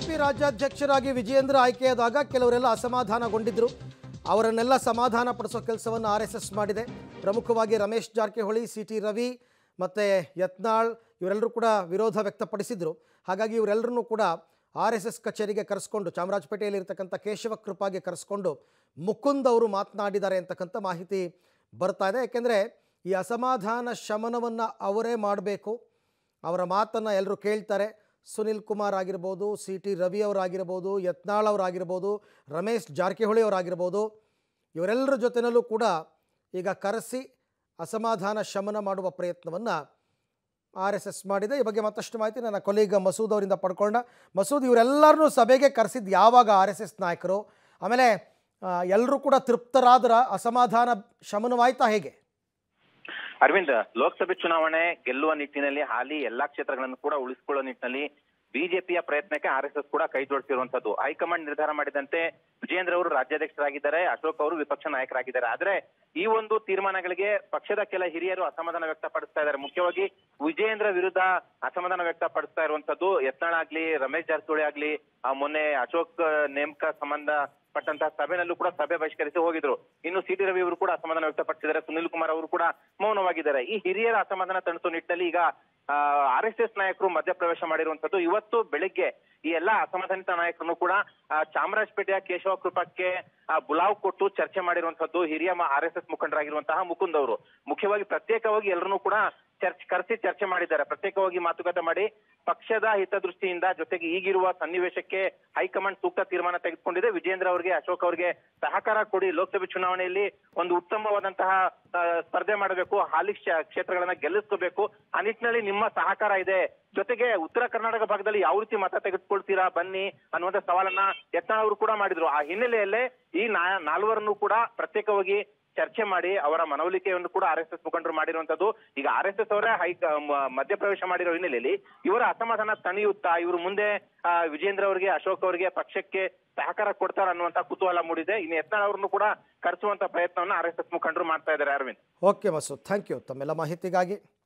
BJP ರಾಜ್ಯಾಧ್ಯಕ್ಷರಾಗಿ Vijayendra ಆಯ್ಕೆಯಾದಾಗ ಕೆಲವರೆಲ್ಲ ಅಸಮಾಧಾನಗೊಂಡಿದ್ದರು ಅವರನ್ನೆಲ್ಲ ಸಮಾಧಾನ ಪಡಿಸೋ ಕೆಲಸವನ್ನು ಆರ್ ಎಸ್ ಎಸ್ ಮಾಡಿದೆ ಪ್ರಮುಖವಾಗಿ ರಮೇಶ್ ಜಾರಕಿಹೊಳಿ ಸಿ ಟಿ ರವಿ ಮತ್ತು ಯತ್ನಾಳ್ ಇವರೆಲ್ಲರೂ ಕೂಡ ವಿರೋಧ ವ್ಯಕ್ತಪಡಿಸಿದರು ಹಾಗಾಗಿ ಇವರೆಲ್ಲರನ್ನೂ ಕೂಡ ಆರ್ ಎಸ್ ಎಸ್ ಕಚೇರಿಗೆ ಕರೆಸ್ಕೊಂಡು ಚಾಮರಾಜಪೇಟೆಯಲ್ಲಿ ಇರತಕ್ಕಂಥ ಕೇಶವ ಕೃಪಾಗೆ ಕರೆಸ್ಕೊಂಡು ಮುಕುಂದ್ ಅವರು ಮಾತನಾಡಿದ್ದಾರೆ ಅಂತಕ್ಕಂಥ ಮಾಹಿತಿ ಬರ್ತಾ ಇದೆ ಯಾಕೆಂದರೆ ಈ ಅಸಮಾಧಾನ ಶಮನವನ್ನು ಅವರೇ ಮಾಡಬೇಕು ಅವರ ಮಾತನ್ನು ಎಲ್ಲರೂ ಕೇಳ್ತಾರೆ ಸುನಿಲ್ ಕುಮಾರ್ ಆಗಿರ್ಬೋದು ಸಿ ಟಿ ರವಿ ಅವರಾಗಿರ್ಬೋದು ಯತ್ನಾಳ್ ಅವರಾಗಿರ್ಬೋದು ರಮೇಶ್ ಜಾರಕಿಹೊಳಿ ಅವರಾಗಿರ್ಬೋದು ಇವರೆಲ್ಲರ ಜೊತೆಯಲ್ಲೂ ಕೂಡ ಈಗ ಕರೆಸಿ ಅಸಮಾಧಾನ ಶಮನ ಮಾಡುವ ಪ್ರಯತ್ನವನ್ನು ಆರ್ ಎಸ್ ಎಸ್ ಮಾಡಿದೆ ಈ ಬಗ್ಗೆ ಮತ್ತಷ್ಟು ಮಾಹಿತಿ ನನ್ನ ಕೊಲೀಗ ಮಸೂದ್ ಅವರಿಂದ ಪಡ್ಕೊಂಡ ಮಸೂದ್ ಇವರೆಲ್ಲರನ್ನೂ ಸಭೆಗೆ ಕರೆಸಿದ್ದು ಯಾವಾಗ ಆರ್ ಎಸ್ ಎಸ್ ನಾಯಕರು ಆಮೇಲೆ ಎಲ್ಲರೂ ಕೂಡ ತೃಪ್ತರಾದ್ರ ಅಸಮಾಧಾನ ಶಮನವಾಯ್ತಾ ಹೇಗೆ ಅರವಿಂದ್ ಲೋಕಸಭೆ ಚುನಾವಣೆ ಗೆಲ್ಲುವ ನಿಟ್ಟಿನಲ್ಲಿ ಹಾಲಿ ಎಲ್ಲಾ ಕ್ಷೇತ್ರಗಳನ್ನು ಕೂಡ ಉಳಿಸಿಕೊಳ್ಳುವ ನಿಟ್ಟಿನಲ್ಲಿ ಬಿಜೆಪಿಯ ಪ್ರಯತ್ನಕ್ಕೆ ಆರ್ ಎಸ್ ಎಸ್ ಕೂಡ ಕೈ ಜೋಡಿಸಿರುವಂತದ್ದು ಹೈಕಮಾಂಡ್ ನಿರ್ಧಾರ ಮಾಡಿದಂತೆ ವಿಜೇಂದ್ರ ಅವರು ರಾಜ್ಯಾಧ್ಯಕ್ಷರಾಗಿದ್ದಾರೆ ಅಶೋಕ್ ಅವರು ವಿಪಕ್ಷ ನಾಯಕರಾಗಿದ್ದಾರೆ ಆದ್ರೆ ಈ ಒಂದು ತೀರ್ಮಾನಗಳಿಗೆ ಪಕ್ಷದ ಕೆಲ ಹಿರಿಯರು ಅಸಮಾಧಾನ ವ್ಯಕ್ತಪಡಿಸ್ತಾ ಇದ್ದಾರೆ ಮುಖ್ಯವಾಗಿ ವಿಜೇಂದ್ರ ವಿರುದ್ಧ ಅಸಮಾಧಾನ ವ್ಯಕ್ತಪಡಿಸ್ತಾ ಇರುವಂತದ್ದು ಯತ್ನಾಳ್ ಆಗ್ಲಿ ರಮೇಶ್ ಜಾರಕಿಹೊಳಿ ಆಗ್ಲಿ ಆ ಮೊನ್ನೆ ಅಶೋಕ್ ನೇಮಕ ಸಂಬಂಧ ಪಟ್ಟಂತಹ ಸಭೆನಲ್ಲೂ ಕೂಡ ಸಭೆ ಬಹಿಷ್ಕರಿಸಿ ಹೋಗಿದ್ರು ಇನ್ನು ಸಿ ಟಿ ರವಿ ಅವರು ಕೂಡ ಅಸಮಾಧಾನ ವ್ಯಕ್ತಪಡಿಸಿದ್ದಾರೆ ಸುನಿಲ್ ಕುಮಾರ್ ಅವರು ಕೂಡ ಮೌನವಾಗಿದ್ದಾರೆ ಈ ಹಿರಿಯರ ಅಸಮಾಧಾನ ತಣಿಸುವ ನಿಟ್ಟಿನಲ್ಲಿ ಈಗ ಆರ್ ಎಸ್ ಎಸ್ ನಾಯಕರು ಮಧ್ಯಪ್ರವೇಶ ಮಾಡಿರುವಂತದ್ದು ಇವತ್ತು ಬೆಳಿಗ್ಗೆ ಈ ಎಲ್ಲಾ ಅಸಮಾಧಾನಿತ ನಾಯಕರನ್ನು ಕೂಡ ಆ, ಚಾಮರಾಜಪೇಟೆಯ ಕೇಶವ ಕೃಪಕ್ಕೆ ಆ, ಬುಲಾವ್ ಕೊಟ್ಟು ಚರ್ಚೆ ಮಾಡಿರುವಂತದ್ದು ಹಿರಿಯ ಆರ್ ಎಸ್ ಎಸ್ ಮುಖಂಡರಾಗಿರುವಂತಹ ಮುಕುಂದ್ ಅವರು ಮುಖ್ಯವಾಗಿ ಪ್ರತ್ಯೇಕವಾಗಿ ಎಲ್ಲರನ್ನೂ ಕೂಡ ಚರ್ಚೆ ಕರೆಸಿ ಚರ್ಚೆ ಮಾಡಿದ್ದಾರೆ ಪ್ರತ್ಯೇಕವಾಗಿ ಮಾತುಕತೆ ಮಾಡಿ ಪಕ್ಷದ ಹಿತದೃಷ್ಟಿಯಿಂದ ಜೊತೆಗೆ ಈಗಿರುವ ಸನ್ನಿವೇಶಕ್ಕೆ ಹೈಕಮಾಂಡ್ ಸೂಕ್ತ ತೀರ್ಮಾನ ತೆಗೆದುಕೊಂಡಿದೆ ವಿಜೇಂದ್ರ ಅವರಿಗೆ ಅಶೋಕ್ ಅವರಿಗೆ ಸಹಕಾರ ಕೊಡಿ ಲೋಕಸಭೆ ಚುನಾವಣೆಯಲ್ಲಿ ಒಂದು ಉತ್ತಮವಾದಂತಹ ಆ, ಸ್ಪರ್ಧೆ ಮಾಡಬೇಕು ಹಾಲಿ ಕ್ಷ- ಕ್ಷೇತ್ರಗಳನ್ನ ಗೆಲ್ಲಿಸ್ಕೋಬೇಕು ಆ ನಿಟ್ಟಿನಲ್ಲಿ ನಿಮ್ಮ ಸಹಕಾರ ಇದೆ ಜೊತೆಗೆ ಉತ್ತರ ಕರ್ನಾಟಕ ಭಾಗದಲ್ಲಿ ಯಾವ ರೀತಿ ಮತ ತೆಗೆದುಕೊಳ್ತೀರಾ ಬನ್ನಿ ಅನ್ನುವಂತ ಸವಾಲನ್ನ ಯತ್ನಾಳ್ ಅವರು ಕೂಡ ಮಾಡಿದ್ರು ಆ ಹಿನ್ನೆಲೆಯಲ್ಲೇ ಈ ನಾ- ನಾಲ್ವರನ್ನು ಕೂಡ ಪ್ರತ್ಯೇಕವಾಗಿ ಚರ್ಚೆ ಮಾಡಿ ಅವರ ಮನವೊಲಿಕೆಯನ್ನು ಕೂಡ ಆರ್ ಎಸ್ ಎಸ್ ಮುಖಂಡರು ಮಾಡಿರುವಂತದ್ದು ಈಗ ಆರ್ ಎಸ್ ಎಸ್ ಅವರೇ ಹೈ ಮ- ಮಧ್ಯಪ್ರವೇಶ ಮಾಡಿರೋ ಹಿನ್ನೆಲೆಯಲ್ಲಿ ಇವರ ಅಸಮಾಧಾನ ತಣಿಯುತ್ತಾ ಇವರು ಮುಂದೆ ಆ, ವಿಜೇಂದ್ರ ಅವರಿಗೆ ಅಶೋಕ್ ಅವರಿಗೆ ಪಕ್ಷಕ್ಕೆ ಸಹಕಾರ ಕೊಡ್ತಾರ ಅನ್ನುವಂತ ಕುತೂಹಲ ಮೂಡಿದೆ ಇನ್ನು ಯತ್ನಾಳ್ ಅವರನ್ನು ಕೂಡ ಕರೆಸುವಂತ ಪ್ರಯತ್ನವನ್ನ ಆರ್ ಎಸ್ ಎಸ್ ಮುಖಂಡರು ಮಾಡ್ತಾ ಇದ್ದಾರೆ Arvind okay Masood thank you ತಮ್ಮೆಲ್ಲ ಮಾಹಿತಿಗಾಗಿ